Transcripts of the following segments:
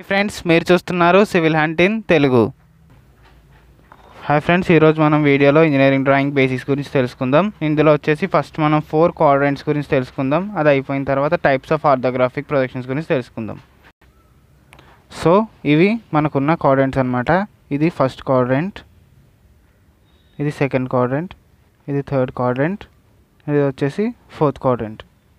friends మీరు చూస్తున్నారు civil hand in Telugu hi friends ఈరోజు మనం వీడియోలో ఇంజనీరింగ్ డ్రాయింగ్ బేసిక్స్ గురించి తెలుసుకుందాం ఇందులో వచ్చేసి ఫస్ట్ మనం ఫోర్ క్వాడ్రెంట్స్ గురించి తెలుసుకుందాం అది అయిపోయిన తర్వాత టైప్స్ ఆఫ్ ఆర్థోగ్రాఫిక్ ప్రొజెక్షన్స్ గురించి తెలుసుకుందాం సో ఇవి మనకున్న క్వాడ్రెంట్స్ అనమాట ఇది ఫస్ట్ క్వాడ్రెంట్ ఇది సెకండ్ క్వాడ్రెంట్ ఇది థర్డ్ క్వాడ్రెంట్ ఇది వచ్చేసి ఫోర్త్ క్వాడ్రెంట్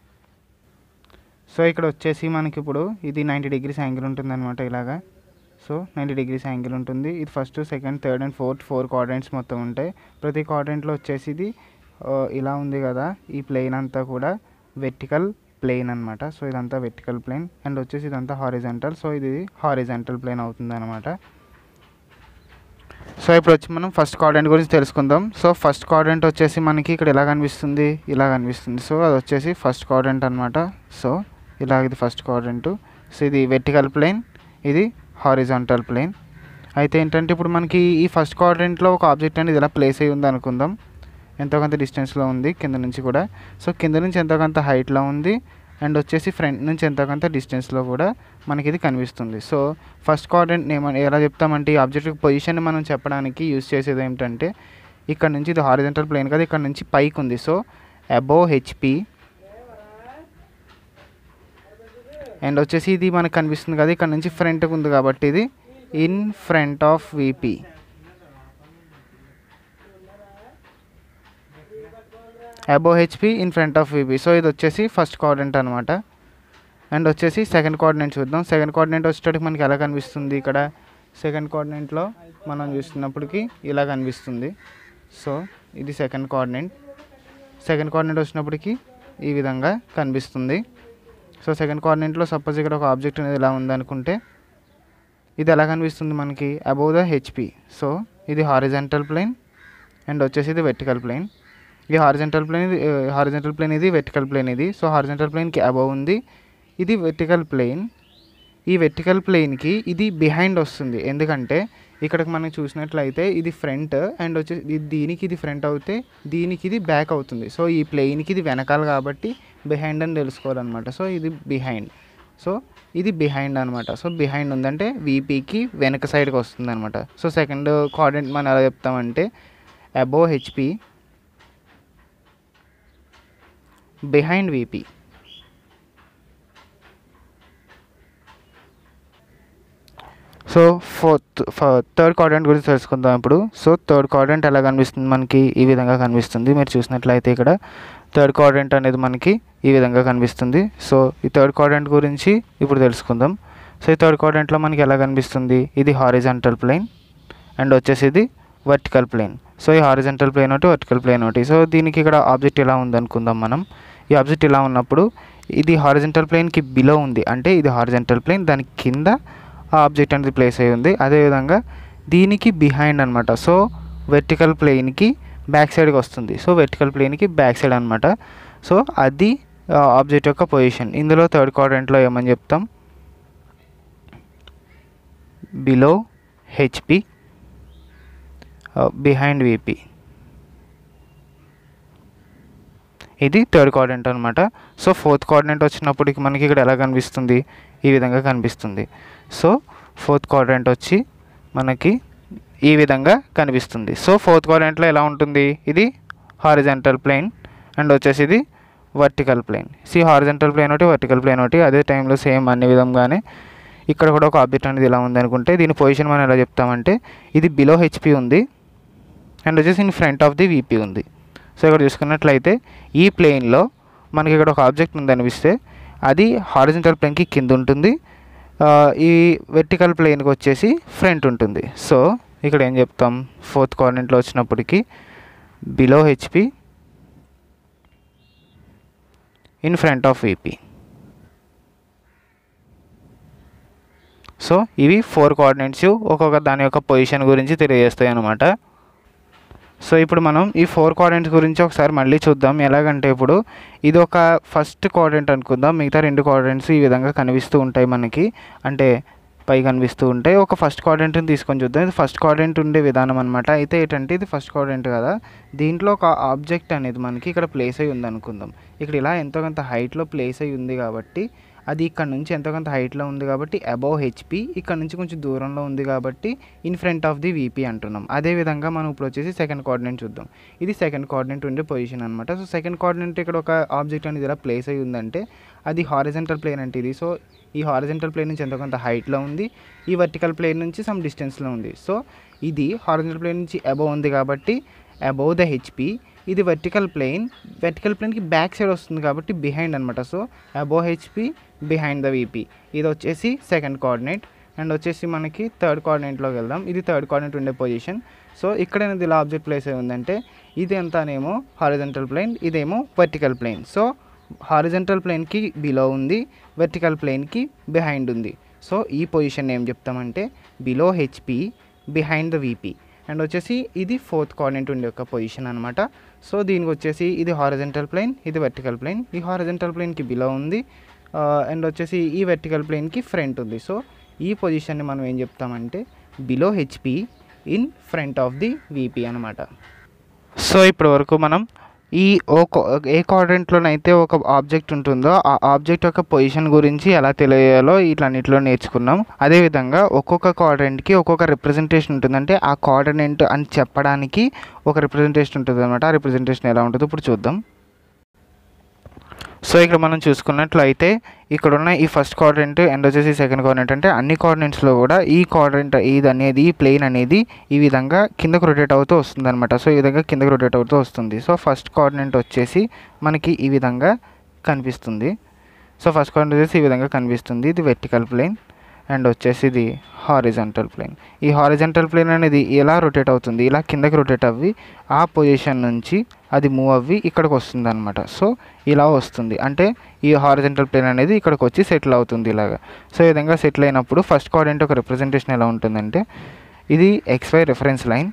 సో ఇక్కడ వచ్చేసి మనకి ఇప్పుడు ఇది నైంటీ డిగ్రీస్ యాంగిల్ ఉంటుంది అనమాట ఇలాగా సో నైంటీ డిగ్రీస్ యాంగిల్ ఉంటుంది ఇది first second third and fourth four quadrants మొత్తం ఉంటాయి ప్రతి క్వాడ్రెంట్లో వచ్చేసి ఇది ఆ, ఇలా ఉంది కదా ఈ ప్లేన్ అంతా కూడా వెర్టికల్ ప్లేన్ అనమాట సో ఇదంతా వెర్టికల్ ప్లేన్ అండ్ వచ్చేసి ఇదంతా హారిజంటల్ సో ఇది హారిజంటల్ ప్లేన్ అవుతుంది అనమాట సో ఇప్పుడు వచ్చి మనం ఫస్ట్ క్వాడ్రెంట్ గురించి తెలుసుకుందాం సో ఫస్ట్ క్వాడ్రెంట్ వచ్చేసి మనకి ఇక్కడ ఎలా కనిపిస్తుంది ఇలా కనిపిస్తుంది సో అది వచ్చేసి ఫస్ట్ క్వాడ్రెంట్ అనమాట సో ఇలా ఇది ఫస్ట్ క్వాడ్రెంట్ సో ఇది వెర్టికల్ ప్లేన్ ఇది హారిజాంటల్ ప్లేన్ అయితే ఏంటంటే ఇప్పుడు మనకి ఈ ఫస్ట్ క్వాడ్రెంట్లో ఒక ఆబ్జెక్ట్ అనేది ఇలా ప్లేస్ అయి ఉంది అనుకుందాం ఎంతో కొంత డిస్టెన్స్లో ఉంది కింద నుంచి కూడా సో కింద నుంచి ఎంతో కొంత హైట్లో ఉంది అండ్ వచ్చేసి ఫ్రంట్ నుంచి ఎంతో కొంత డిస్టెన్స్లో కూడా మనకి ఇది కనిపిస్తుంది సో ఫస్ట్ క్వాడ్రెంట్ ఏమని ఎలా చెప్తామంటే ఈ ఆబ్జెక్ట్ పొజిషన్ మనం చెప్పడానికి యూస్ చేసేది ఏమిటంటే ఇక్కడ నుంచి ఇది హారిజెంటల్ ప్లేన్ కదా ఇక్కడ నుంచి పైకి ఉంది సో అబోవ్ హెచ్పి అండ్ వచ్చేసి ఇది మనకు కనిపిస్తుంది కదా ఇక్కడ నుంచి ఫ్రంట్కి ఉంది కాబట్టి ఇది in front of VP above HP in front of VP so ఇది వచ్చేసి ఫస్ట్ కోఆర్డినేట్ అనమాట అండ్ వచ్చేసి సెకండ్ కోఆర్డినేట్ చూద్దాం సెకండ్ కోఆర్డినేట్ వచ్చేటప్పటికి మనకి ఎలా కనిపిస్తుంది ఇక్కడ సెకండ్ కోఆర్డినేట్లో మనం చూస్తున్నప్పటికి ఇలా కనిపిస్తుంది సో ఇది సెకండ్ కోఆర్డినేట్ సెకండ్ కోఆర్డినేట్ వచ్చినప్పటికి ఈ విధంగా కనిపిస్తుంది సో సెకండ్ కోఆర్డినేట్లో సపోజ్ ఇక్కడ ఒక ఆబ్జెక్ట్ అనేది ఇలా ఉందనుకుంటే ఇది ఎలా కనిపిస్తుంది మనకి అబౌవ్ ద హెచ్పి సో ఇది హారిజెంటల్ ప్లేన్ అండ్ వచ్చేసి ఇది వెర్టికల్ ప్లేన్ ఇది హారిజెంటల్ ప్లేన్ ఇది హారిజెంటల్ ప్లేన్ ఇది వెర్టికల్ ప్లేన్ ఇది సో హారిజెంటల్ ప్లేన్కి అబౌవ్ ఉంది ఇది వెర్టికల్ ప్లేన్ ఈ వెర్టికల్ ప్లేన్కి ఇది బిహైండ్ వస్తుంది ఎందుకంటే ఇక్కడికి మనం చూసినట్లయితే ఇది ఫ్రంట్ అండ్ వచ్చేసి ఇది- దీనికి ఇది ఫ్రంట్ అవుతే దీనికి ఇది బ్యాక్ అవుతుంది సో ఈ ప్లేన్కి ఇది వెనకాల కాబట్టి బిహైండ్ అని తెలుసుకోవాలన్నమాట సో ఇది బిహైండ్ సో ఇది బిహైండ్ అనమాట సో బిహైండ్ ఉందంటే వీపీకి వెనక సైడ్కి వస్తుంది అనమాట సో సెకండ్ కోఆర్డినేట్ మనం ఎలా చెప్తామంటే above HP behind VP so fourth third quadrant గురించి తెలుసుకుందాం ఇప్పుడు సో థర్డ్ క్వాడ్రంట్ ఎలా కనిపిస్తుంది మనకి ఈ విధంగా కనిపిస్తుంది మీరు చూసినట్లయితే ఇక్కడ థర్డ్ క్వాడ్రంట్ అనేది మనకి ఈ విధంగా కనిపిస్తుంది సో ఈ థర్డ్ క్వాడ్రంట్ గురించి ఇప్పుడు తెలుసుకుందాం సో ఈ థర్డ్ క్వాడ్రంట్లో మనకి ఎలా కనిపిస్తుంది ఇది హారిజంటల్ ప్లేన్ అండ్ వచ్చేసి ఇది వర్టికల్ ప్లేన్ సో ఈ హారిజంటల్ ప్లేన్ ఒకటి వర్టికల్ ప్లేన్ ఒకటి సో దీనికి ఇక్కడ ఆబ్జెక్ట్ ఎలా ఉందనుకుందాం మనం ఈ ఆబ్జెక్ట్ ఇలా ఉన్నప్పుడు ఇది హారిజంటల్ ప్లేన్కి బిలో ఉంది అంటే ఇది హారిజంటల్ ప్లేన్ దాని కింద ఆ ఆబ్జెక్ట్ అనేది ప్లేస్ అయి ఉంది అదేవిధంగా దీనికి బిహైండ్ అనమాట సో వెర్టికల్ ప్లేన్కి బ్యాక్ సైడ్కి వస్తుంది సో వెర్టికల్ ప్లేన్కి బ్యాక్ సైడ్ అనమాట సో అది ఆబ్జెక్ట్ యొక్క పొజిషన్ ఇందులో థర్డ్ క్వాడ్రంట్లో ఏమని చెప్తాం బిలో హెచ్పి బిహైండ్ విపి ఇది థర్డ్ కోఆర్డినేట్ అనమాట సో ఫోర్త్ కోఆర్డినేట్ వచ్చినప్పటికి మనకి ఇక్కడ ఎలా కనిపిస్తుంది ఈ విధంగా కనిపిస్తుంది సో ఫోర్త్ కోఆర్డినేట్ వచ్చి మనకి ఈ విధంగా కనిపిస్తుంది సో ఫోర్త్ కోఆర్డినేట్లో ఎలా ఉంటుంది ఇది హారిజెంటల్ ప్లేన్ అండ్ వచ్చేసి ఇది వర్టికల్ ప్లేన్ సి హారిజెంటల్ ప్లేన్ ఒకటి వర్టికల్ ప్లేన్ ఒకటి అదే టైంలో సేమ్ అన్ని విధంగానే ఇక్కడ కూడా ఒక ఆబ్జెక్ట్ అనేది ఇలా ఉంది అనుకుంటే దీని పొజిషన్ మనం ఎలా చెప్తామంటే ఇది బిలో హెచ్పి ఉంది అండ్ వచ్చేసి in front of the VP ఉంది సో ఇక్కడ చూసుకున్నట్లయితే ఈ ప్లేన్లో మనకి ఇక్కడ ఒక ఆబ్జెక్ట్ ఉంది అనిపిస్తే అది హారిజెంటల్ ప్లేన్కి కింద ఉంటుంది ఆ, ఈ వెర్టికల్ ప్లేన్కి వచ్చేసి ఫ్రంట్ ఉంటుంది సో ఇక్కడ ఏం చెప్తాం ఫోర్త్ కోఆర్డినేట్లో వచ్చినప్పటికి below HP in front of VP so ఇవి ఫోర్ కోఆర్డినేట్స్ ఒక్కొక్క దాని యొక్క పొజిషన్ గురించి తెలియజేస్తాయి అన్నమాట సో ఇప్పుడు మనం ఈ ఫోర్ కోఆర్డినేట్స్ గురించి ఒకసారి మళ్ళీ చూద్దాం ఎలాగంటే ఇప్పుడు ఇది ఒక ఫస్ట్ కోఆర్డినేట్ అనుకుందాం మిగతా రెండు కోఆర్డినేట్స్ ఈ విధంగా కనిపిస్తూ ఉంటాయి మనకి అంటే పై కనిపిస్తూ ఉంటాయి ఒక ఫస్ట్ కోఆర్డినేట్ని తీసుకొని చూద్దాం ఇది ఫస్ట్ కోఆర్డినేట్ ఉండే విధానం అనమాట అయితే ఏంటంటే ఇది ఫస్ట్ కోఆర్డినేట్ కదా దీంట్లో ఒక ఆబ్జెక్ట్ అనేది మనకి ఇక్కడ ప్లేస్ అయి ఉంది అనుకుందాం ఇక్కడ ఇలా ఎంతో కొంత హైట్లో ప్లేస్ అయి ఉంది కాబట్టి అది ఇక్కడ నుంచి ఎంతో కొంత హైట్లో ఉంది కాబట్టి అబౌవ్ హెచ్పి ఇక్కడ నుంచి కొంచెం దూరంలో ఉంది కాబట్టి in front of the VP అంటున్నాం అదేవిధంగా మనం ఇప్పుడు వచ్చేసి సెకండ్ కోఆర్డినేట్ చూద్దాం ఇది సెకండ్ కోఆర్డినేట్ ఉండే పొజిషన్ అనమాట సో సెకండ్ కోఆర్డినేట్ ఇక్కడ ఒక ఆబ్జెక్ట్ అనేది ఇలా ప్లేస్ అయి ఉందంటే అది హారిజెంటల్ ప్లేన్ అంటే ఇది సో ఈ హారిజెంటల్ ప్లేన్ నుంచి ఎంతో కొంత హైట్లో ఉంది ఈ వర్టికల్ ప్లేన్ నుంచి సమ్ డిస్టెన్స్లో ఉంది సో ఇది హారిజెంటల్ ప్లేన్ నుంచి అబౌవ్ ఉంది కాబట్టి అబౌవ్ ద హెచ్పి ఇది వర్టికల్ ప్లేన్ వర్టికల్ ప్లేన్కి బ్యాక్ సైడ్ వస్తుంది కాబట్టి బిహైండ్ అనమాట so above HP behind the VP ఇది వచ్చేసి సెకండ్ కోఆర్డినేట్ అండ్ వచ్చేసి మనకి థర్డ్ కోఆర్డినేట్లోకి వెళ్దాం ఇది థర్డ్ కోఆర్డినేట్ ఉండే పొజిషన్ సో ఇక్కడ అనేది ఇలా ఆబ్జెక్ట్ ప్లేస్ అయి ఉందంటే ఇది అంతానేమో హారిజెంటల్ ప్లేన్ ఇదేమో వర్టికల్ ప్లేన్ సో హారిజెంటల్ ప్లేన్కి బిలో ఉంది వర్టికల్ ప్లేన్కి బిహైండ్ ఉంది సో ఈ పొజిషన్ ఏం చెప్తామంటే below HP behind the VP and వచ్చేసి ఇది ఫోర్త్ కోఆర్డినేట్ ఉండే ఒక పొజిషన్ అనమాట సో దీనికి వచ్చేసి ఇది హారిజెంటల్ ప్లేన్ ఇది వర్టికల్ ప్లేన్ ఈ హారిజెంటల్ ప్లేన్కి బిలో ఉంది అండ్ వచ్చేసి ఈ వెర్టికల్ ప్లేన్కి ఫ్రంట్ ఉంది సో ఈ పొజిషన్ని మనం ఏం చెప్తామంటే below HP in front of the VP అనమాట సో ఇప్పటి వరకు మనం ఈ ఓ కో- ఏ క్వాడ్రెంట్లోనైతే ఒక ఆబ్జెక్ట్ ఉంటుందో ఆ ఆబ్జెక్ట్ యొక్క పొజిషన్ గురించి ఎలా తెలియాలో ఇట్లన్నిటిలో నేర్చుకున్నాం అదేవిధంగా ఒక్కొక్క క్వాడ్రెంట్కి ఒక్కొక్క రిప్రజెంటేషన్ ఉంటుంది అంటే ఆ క్వాడ్రెంట్ అని చెప్పడానికి ఒక రిప్రజెంటేషన్ ఉంటుంది అనమాట ఆ రిప్రజెంటేషన్ ఎలా ఉంటుందో ఇప్పుడు చూద్దాం సో ఇక్కడ మనం చూసుకున్నట్లయితే ఇక్కడ ఉన్న ఈ ఫస్ట్ కోఆర్డినేట్ అండ్ వచ్చేసి సెకండ్ కోఆర్డినేట్ అంటే అన్ని కోఆర్డినేట్స్లో కూడా ఈ కోఆర్డినేట్ ఇది అనేది ఈ ప్లేన్ అనేది ఈ విధంగా కిందకు రొటేట్ అవుతూ వస్తుంది అనమాట సో ఈ విధంగా కిందకు రొటేట్ అవుతూ వస్తుంది సో ఫస్ట్ కోఆర్డినేట్ వచ్చేసి మనకి ఈ విధంగా కనిపిస్తుంది సో ఫస్ట్ కోఆర్డినేట్ వచ్చేసి ఈ విధంగా కనిపిస్తుంది ఇది వెర్టికల్ ప్లేన్ అండ్ వచ్చేసి ఇది హారిజంటల్ ప్లేన్ ఈ హారిజంటల్ ప్లేన్ అనేది ఎలా రొటేట్ అవుతుంది ఇలా కిందకి రొటేట్ అవ్వి ఆ పొజిషన్ నుంచి అది మూవ్ అవ్వి ఇక్కడికి వస్తుంది అనమాట సో ఇలా వస్తుంది అంటే ఈ హారిజంటల్ ప్లేన్ అనేది ఇక్కడికి వచ్చి సెటిల్ అవుతుంది ఇలాగా సో ఈ విధంగా సెటిల్ అయినప్పుడు ఫస్ట్ కోఆర్డినేట్ ఒక రిప్రజెంటేషన్ ఎలా ఉంటుందంటే ఇది XY reference line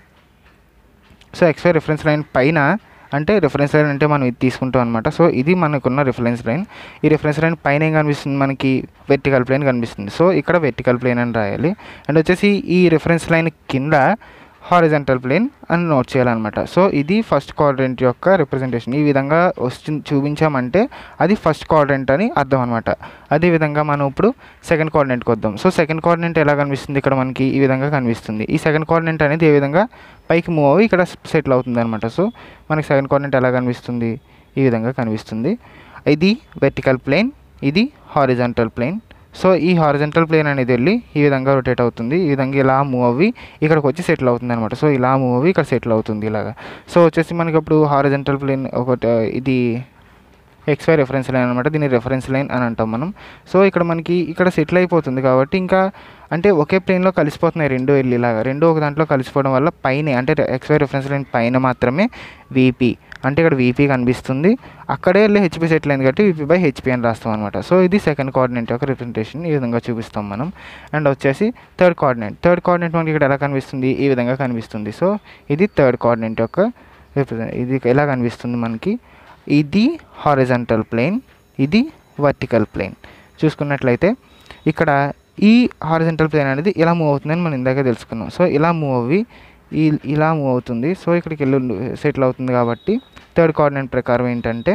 so XY reference line పైన అంటే రిఫరెన్స్ లైన్ అంటే మనం ఇది తీసుకుంటాం అనమాట సో ఇది మనకున్న రిఫరెన్స్ లైన్ ఈ రిఫరెన్స్ లైన్ పైన ఏం కనిపిస్తుంది మనకి వెర్టికల్ ప్లేన్ కనిపిస్తుంది సో ఇక్కడ వెర్టికల్ ప్లేన్ అని రాయాలి అండ్ వచ్చేసి ఈ రిఫరెన్స్ లైన్ కింద హారిజంటల్ ప్లేన్ అని నోట్ చేయాలన్నమాట సో ఇది ఫస్ట్ క్వాడ్రెంట్ యొక్క రిప్రజెంటేషన్ ఈ విధంగా వస్తు చూపించామంటే అది ఫస్ట్ క్వాడ్రెంట్ అని అర్థం అనమాట అదేవిధంగా మనం ఇప్పుడు సెకండ్ కోఆర్డినేట్కి వద్దాం సో సెకండ్ కోఆర్డినేట్ ఎలా కనిపిస్తుంది ఇక్కడ మనకి ఈ విధంగా కనిపిస్తుంది ఈ సెకండ్ కోఆర్డినేట్ అనేది ఏ విధంగా పైకి మూవ్ అవ్వి ఇక్కడ సెటిల్ అవుతుంది అనమాట సో మనకి సెకండ్ కోఆర్డినేట్ ఎలా కనిపిస్తుంది ఈ విధంగా కనిపిస్తుంది ఇది వెర్టికల్ ప్లేన్ ఇది హారిజంటల్ ప్లేన్ సో ఈ హారిజంటల్ ప్లేన్ అనేది వెళ్ళి ఈ విధంగా రొటేట్ అవుతుంది ఈ విధంగా ఇలా మూవ్ అవ్వి ఇక్కడికి వచ్చి సెటిల్ అవుతుంది అనమాట సో ఇలా మూవ్ అవ్వి ఇక్కడ సెటిల్ అవుతుంది ఇలాగా సో వచ్చేసి మనకి ఇప్పుడు హారిజంటల్ ప్లేన్ ఒకటి ఇది ఎక్స్వై రెఫరెన్స్ లైన్ అనమాట దీన్ని రెఫరెన్స్ లైన్ అని అంటాం మనం సో ఇక్కడ మనకి ఇక్కడ సెటిల్ అయిపోతుంది కాబట్టి ఇంకా అంటే ఒకే ప్లేన్లో కలిసిపోతున్నాయి రెండు వెళ్ళి ఇలాగా రెండు ఒక దాంట్లో కలిసిపోవడం వల్ల పైన అంటే ఎక్స్వై రెఫరెన్స్ లైన్ పైన మాత్రమే వీపీ అంటే ఇక్కడ వీపీ కనిపిస్తుంది అక్కడే వెళ్ళి హెచ్పి సెటిల్ అయింది కాబట్టి వీపీ బై హెచ్పి అని రాస్తాం అనమాట సో ఇది సెకండ్ కోఆర్డినేట్ యొక్క రిప్రజెంటేషన్ ఈ విధంగా చూపిస్తాం మనం అండ్ వచ్చేసి థర్డ్ కోఆర్డినేట్ థర్డ్ కోఆర్డినేట్ మనకి ఇక్కడ ఎలా కనిపిస్తుంది ఈ విధంగా కనిపిస్తుంది సో ఇది థర్డ్ కోఆర్డినేట్ యొక్క రిప్రజెంట్ ఇది ఎలా కనిపిస్తుంది మనకి ఇది హారిజంటల్ ప్లేన్ ఇది వర్టికల్ ప్లేన్ చూసుకున్నట్లయితే ఇక్కడ ఈ హారిజంటల్ ప్లేన్ అనేది ఇలా మూవ్ అవుతుందని మనం ఇందాక తెలుసుకున్నాం సో ఇలా మూవ్ అవ్వి ఈ ఇలా మూవ్ అవుతుంది సో ఇక్కడికి వెళ్ళి సెటిల్ అవుతుంది కాబట్టి థర్డ్ కోఆర్డినేట్ ప్రకారం ఏంటంటే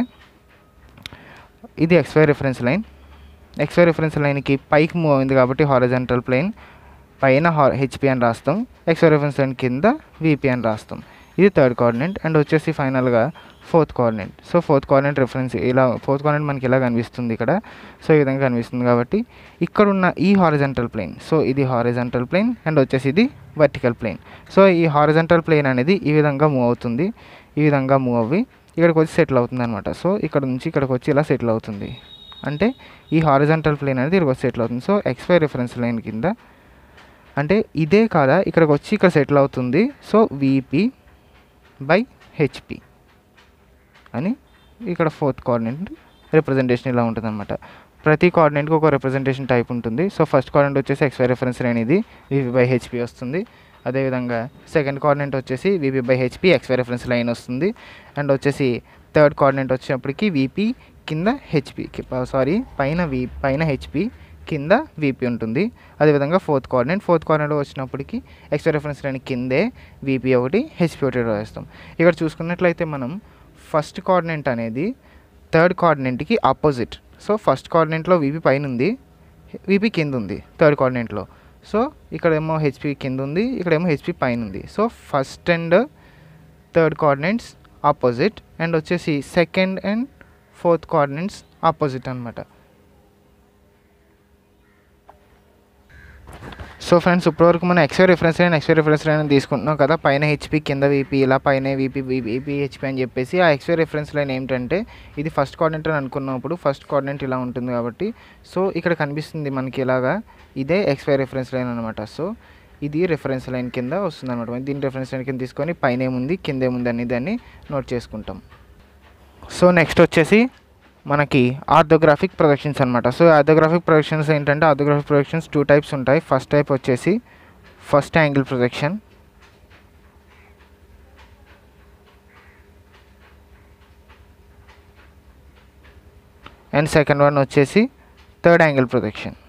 ఇది XY reference line XY reference లైన్కి పైకి మూవ్ అయింది కాబట్టి హారిజంటల్ ప్లేన్ పైన హా హెచ్పి అని రాస్తాం ఎక్స్వై రిఫరెన్స్ లైన్ కింద విపి అని రాస్తాం ఇది థర్డ్ కోఆర్డినేట్ అండ్ వచ్చేసి ఫైనల్గా fourth coordinate so fourth coordinate reference ఇలా ఫోర్త్ కోఆర్డినేట్ మనకి ఇలా కనిపిస్తుంది ఇక్కడ సో ఈ విధంగా కనిపిస్తుంది కాబట్టి ఇక్కడ ఉన్న ఈ హారిజంటల్ ప్లేన్ సో ఇది హారిజంటల్ ప్లేన్ అండ్ వచ్చేసి ఇది వర్టికల్ ప్లేన్ సో ఈ హారిజంటల్ ప్లేన్ అనేది ఈ విధంగా మూవ్ అవుతుంది ఈ విధంగా మూవ్ అవ్వి ఇక్కడికి వచ్చి సెటిల్ అవుతుంది అనమాట సో ఇక్కడ నుంచి ఇక్కడికి వచ్చి ఇలా సెటిల్ అవుతుంది అంటే ఈ హారిజంటల్ ప్లేన్ అనేది ఇక్కడికి వచ్చి సెటిల్ అవుతుంది సో ఎక్స్వై రిఫరెన్స్ లైన్ కింద అంటే ఇదే కాదా ఇక్కడికి వచ్చి ఇక్కడ సెటిల్ అవుతుంది సో వీపీ బై హెచ్పి అని ఇక్కడ ఫోర్త్ కోఆర్డినేట్ రిప్రజెంటేషన్ ఇలా ఉంటుంది అనమాట ప్రతి కోఆర్డినేట్కి ఒక రిప్రజెంటేషన్ టైప్ ఉంటుంది సో ఫస్ట్ కోఆర్డినేట్ వచ్చేసి ఎక్స్వై రిఫరెన్స్ లైన్ ఇది వివి బై హెచ్పి వస్తుంది అదేవిధంగా సెకండ్ కోఆర్డినేట్ వచ్చేసి VP by HP XY reference line వస్తుంది అండ్ వచ్చేసి థర్డ్ కోఆర్డినేట్ వచ్చేటప్పటికి విపి కింద హెచ్పి సారీ పైన వి పైన హెచ్పి కింద వీపీ ఉంటుంది అదేవిధంగా ఫోర్త్ కోఆర్డినేట్ ఫోర్త్ కోఆర్డినేట్ వచ్చినప్పటికి ఎక్స్ట్రా రెఫరెన్స్ లైన్ కిందే వీపీ ఒకటి హెచ్పి ఒకటి రాస్తాం ఇక్కడ చూసుకున్నట్లయితే మనం ఫస్ట్ కోఆర్డినేట్ అనేది థర్డ్ కోఆర్డినేట్కి ఆపోజిట్ సో ఫస్ట్ కోఆర్డినేట్లో వీపీ పైన ఉంది వీపీ కింద ఉంది థర్డ్ కోఆర్డినేట్లో సో ఇక్కడేమో హెచ్పి కింద ఉంది ఇక్కడేమో హెచ్పి పైన ఉంది so first and third coordinates opposite and వచ్చేసి second and fourth coordinates opposite అనమాట సో ఫ్రెండ్స్ ఇప్పటివరకు మనం XY reference line XY reference line తీసుకుంటున్నాం కదా పైన హెచ్పి కింద వీపీ ఇలా పైన వీపీ వీపీ హెచ్పి అని చెప్పేసి ఆ ఎక్స్వై రిఫరెన్స్ లైన్ ఏంటంటే ఇది ఫస్ట్ కోఆర్డినేట్ అని అనుకున్నప్పుడు ఫస్ట్ కోఆర్డినేట్ ఇలా ఉంటుంది కాబట్టి సో ఇక్కడ కనిపిస్తుంది మనకి ఇలాగా ఇదే ఎక్స్వై రిఫరెన్స్ లైన్ అనమాట సో ఇది రిఫరెన్స్ లైన్ కింద వస్తుంది అనమాట దీని రిఫరెన్స్ లైన్ కింద తీసుకొని పైన ఏముంది కింద ఏముంది అని దాన్ని నోట్ చేసుకుంటాం సో నెక్స్ట్ వచ్చేసి మనకి ఆర్థోగ్రాఫిక్ ప్రొజెక్షన్స్ అనమాట సో ఆర్థోగ్రాఫిక్ ప్రొజెక్షన్స్ ఏంటంటే ఆర్థోగ్రాఫిక్ ప్రొజెక్షన్స్ టూ టైప్స్ ఉంటాయి ఫస్ట్ టైప్ వచ్చేసి first angle projection and second one వచ్చేసి థర్డ్ యాంగిల్ ప్రొజెక్షన్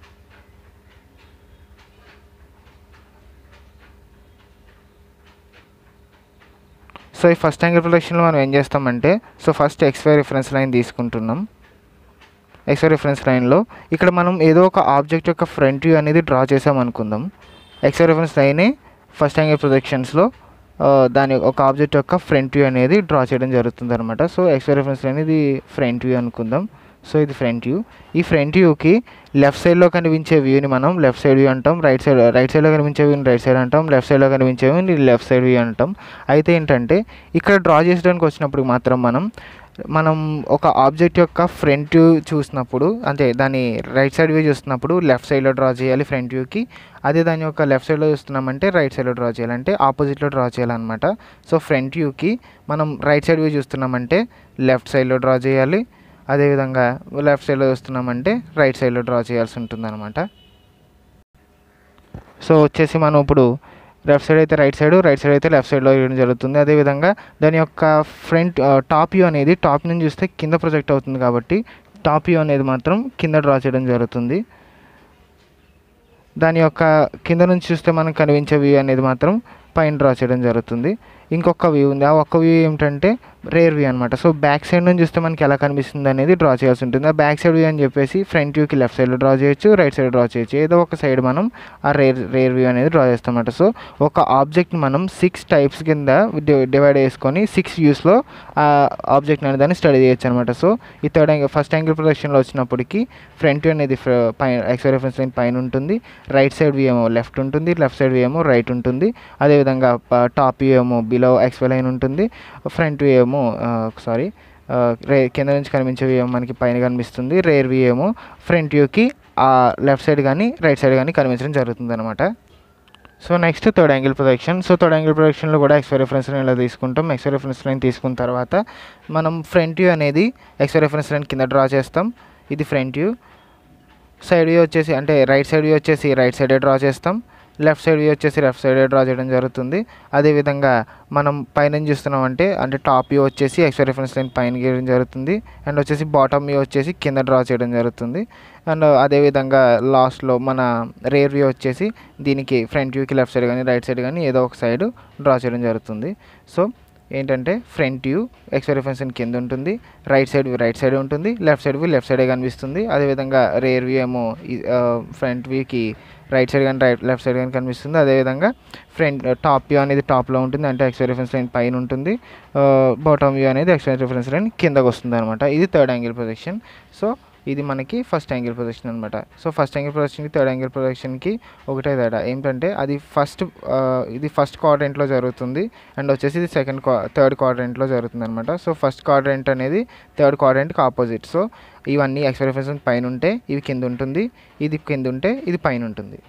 సో ఈ ఫస్ట్ యాంగిల్ ప్రొజెక్షన్లో మనం ఏం చేస్తామంటే so first XY reference line తీసుకుంటున్నాం ఎక్స్వై రిఫరెన్స్ లైన్లో ఇక్కడ మనం ఏదో ఒక ఆబ్జెక్ట్ యొక్క ఫ్రంట్ వ్యూ అనేది డ్రా చేసాం అనుకుందాం ఎక్స్వై రిఫరెన్స్ లైనే ఫస్ట్ యాంగిల్ ప్రొజెక్షన్స్లో దాని ఒక ఆబ్జెక్ట్ యొక్క ఫ్రంట్ వ్యూ అనేది డ్రా చేయడం జరుగుతుంది అనమాట సో ఎక్స్వై రిఫరెన్స్ లైన్ ఇది ఫ్రంట్ వ్యూ అనుకుందాం సో ఇది ఫ్రంట్ వ్యూ ఈ ఫ్రంట్ వ్యూకి లెఫ్ట్ సైడ్లో కనిపించే వ్యూని మనం లెఫ్ట్ సైడ్ వ్యూ అంటాం రైట్ సైడ్ రైట్ సైడ్లో కనిపించే వ్యూని రైట్ సైడ్ అంటాం లెఫ్ట్ సైడ్లో కనిపించే వ్యూని లెఫ్ట్ సైడ్ వ్యూ అంటాం అయితే ఏంటంటే ఇక్కడ డ్రా చేసడానికి వచ్చినప్పుడు మాత్రం మనం మనం ఒక ఆబ్జెక్ట్ యొక్క ఫ్రంట్ వ్యూ చూసినప్పుడు అంటే దాని రైట్ సైడ్ వ్యూ చూస్తున్నప్పుడు లెఫ్ట్ సైడ్లో డ్రా చేయాలి ఫ్రంట్ వ్యూకి అదే దాని యొక్క లెఫ్ట్ సైడ్లో చూస్తున్నామంటే రైట్ సైడ్లో డ్రా చేయాలంటే ఆపోజిట్లో డ్రా చేయాలన్నమాట సో ఫ్రంట్ వ్యూకి మనం రైట్ సైడ్ వ్యూ చూస్తున్నామంటే లెఫ్ట్ సైడ్లో డ్రా చేయాలి అదేవిధంగా లెఫ్ట్ సైడ్లో చూస్తున్నామంటే రైట్ సైడ్లో డ్రా చేయాల్సి ఉంటుందన్నమాట సో వచ్చేసి మనం ఇప్పుడు లెఫ్ట్ సైడ్ అయితే రైట్ సైడ్ రైట్ సైడ్ అయితే లెఫ్ట్ సైడ్లో వేయడం జరుగుతుంది అదేవిధంగా దాని యొక్క ఫ్రంట్ టాప్ వ్యూ అనేది టాప్ నుంచి చూస్తే కింద ప్రొజెక్ట్ అవుతుంది కాబట్టి టాప్ వ్యూ అనేది మాత్రం కింద డ్రా చేయడం జరుగుతుంది దాని యొక్క కింద నుంచి చూస్తే మనకు కనిపించే వ్యూ అనేది మాత్రం పైన డ్రా చేయడం జరుగుతుంది ఇంకొక వ్యూ ఉంది ఆ ఒక్క వ్యూ ఏమిటంటే రేర్ వ్యూ అనమాట సో బ్యాక్ సైడ్ నుంచి చూస్తే మనకి ఎలా కనిపిస్తుంది అనేది డ్రా చేయాల్సి ఉంటుంది ఆ బ్యాక్ సైడ్ వ్యూ అని చెప్పేసి ఫ్రంట్ వ్యూకి లెఫ్ట్ సైడ్లో డ్రా చేయొచ్చు రైట్ సైడ్ డ్రా చేయొచ్చు ఏదో ఒక సైడ్ మనం ఆ రేర్ రేర్ వ్యూ అనేది డ్రా చేస్తామన్నమాట సో ఒక ఆబ్జెక్ట్ మనం సిక్స్ టైప్స్ కింద డివైడ్ చేసుకొని సిక్స్ వ్యూస్లో ఆ ఆబ్జెక్ట్ అనేది దాన్ని స్టడీ చేయొచ్చు అనమాట సో ఈ థర్డ్ యాంగిల్ ఫస్ట్ యాంగిల్ ప్రొజెక్షన్లో వచ్చినప్పటికీ ఫ్రంట్ వ్యూ అనేది పైన ఎక్స్ రిఫరెన్స్ లైన్ పైన ఉంటుంది రైట్ సైడ్ వ్యూ ఏమో లెఫ్ట్ ఉంటుంది లెఫ్ట్ సైడ్ వ్యూ ఏమో రైట్ ఉంటుంది అదేవిధంగా టాప్ వ్యూ ఏమో బిలో ఎక్స్వై లైన్ ఉంటుంది ఫ్రంట్ వ్యూ ఏమో సారీ రే కింద నుంచి కనిపించే వ్యూ ఏమో మనకి పైన కనిపిస్తుంది రేర్ వ్యూ ఏమో ఫ్రంట్ వ్యూకి ఆ లెఫ్ట్ సైడ్ కానీ రైట్ సైడ్ కానీ కనిపించడం జరుగుతుంది అనమాట so next third angle projection so third angle ప్రొజెక్షన్లో కూడా ఎక్స్వై రిఫరెన్స్ లైన్ ఇలా తీసుకుంటాం ఎక్స్వై రిఫరెన్స్ లైన్ తీసుకున్న తర్వాత మనం ఫ్రంట్ వ్యూ అనేది ఎక్స్వై రిఫరెన్స్ లైన్ కింద డ్రా చేస్తాం ఇది ఫ్రంట్ వ్యూ సైడ్ వ్యూ వచ్చేసి అంటే రైట్ సైడ్ వ్యూ వచ్చేసి రైట్ సైడే డ్రా చేస్తాం లెఫ్ట్ సైడ్ వ్యూ వచ్చేసి లెఫ్ట్ సైడ్ డ్రా చేయడం జరుగుతుంది అదేవిధంగా మనం పైన చూస్తున్నామంటే అంటే టాప్ వ్యూ వచ్చేసి ఎక్స్వై రిఫరెన్స్ లైన్ పైన గీయడం జరుగుతుంది అండ్ వచ్చేసి బాటమ్ వ్యూ వచ్చేసి కింద డ్రా చేయడం జరుగుతుంది అండ్ అదేవిధంగా లాస్ట్లో మన రేర్ వ్యూ వచ్చేసి దీనికి ఫ్రంట్ వ్యూకి లెఫ్ట్ సైడ్ కానీ రైట్ సైడ్ కానీ ఏదో ఒక సైడ్ డ్రా చేయడం జరుగుతుంది సో ఏంటంటే ఫ్రంట్ వ్యూ ఎక్స్ రిఫరెన్స్ కింద ఉంటుంది right side view right side ఉంటుంది లెఫ్ట్ సైడ్ వ్యూ లెఫ్ట్ సైడే కనిపిస్తుంది అదేవిధంగా రేర్ వ్యూ ఏమో ఫ్రంట్ వ్యూకి రైట్ సైడ్ కానీ రైట్ లెఫ్ట్ సైడ్ కానీ కనిపిస్తుంది అదేవిధంగా ఫ్రంట్ టాప్ వ్యూ అనేది టాప్లో ఉంటుంది అంటే ఎక్స్ రిఫరెన్స్ లైన్ పైన ఉంటుంది బాటమ్ వ్యూ అనేది ఎక్స్ రిఫరెన్స్ లైన్ కిందకు వస్తుంది అనమాట ఇది థర్డ్ యాంగిల్ ప్రొజెక్షన్ సో ఇది మనకి ఫస్ట్ యాంగిల్ ప్రొజెక్షన్ అనమాట సో ఫస్ట్ యాంగిల్ ప్రొజెక్షన్కి థర్డ్ యాంగిల్ ప్రొజెక్షన్కి ఒకటే తేడా ఏంటంటే అది ఫస్ట్ ఇది ఫస్ట్ క్వాడ్రెంట్లో జరుగుతుంది అండ్ వచ్చేసి ఇది సెకండ్ క్వా థర్డ్ క్వాడ్రెంట్లో జరుగుతుంది అనమాట సో ఫస్ట్ క్వాడ్రెంట్ అనేది థర్డ్ క్వాడ్రెంట్కి ఆపోజిట్ సో ఇవన్నీ ఎక్స్పెరిఫెన్స్ పైన ఉంటే ఇవి కింద ఉంటుంది ఇది కింద ఉంటే ఇది పైన ఉంటుంది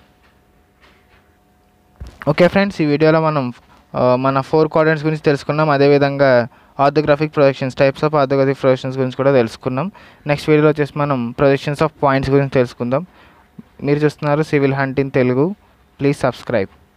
ఓకే ఫ్రెండ్స్ ఈ వీడియోలో మనం మన ఫోర్ క్వాడ్రెంట్స్ గురించి తెలుసుకున్నాం అదేవిధంగా orthographic projections types of orthographic projections గురించి కూడా తెలుసుకున్నాం నెక్స్ట్ వీడియోలో వచ్చేసి మనం ప్రొజెక్షన్స్ ఆఫ్ పాయింట్స్ గురించి తెలుసుకుందాం మీరు చూస్తున్నారు Civil Hunt in Telugu please subscribe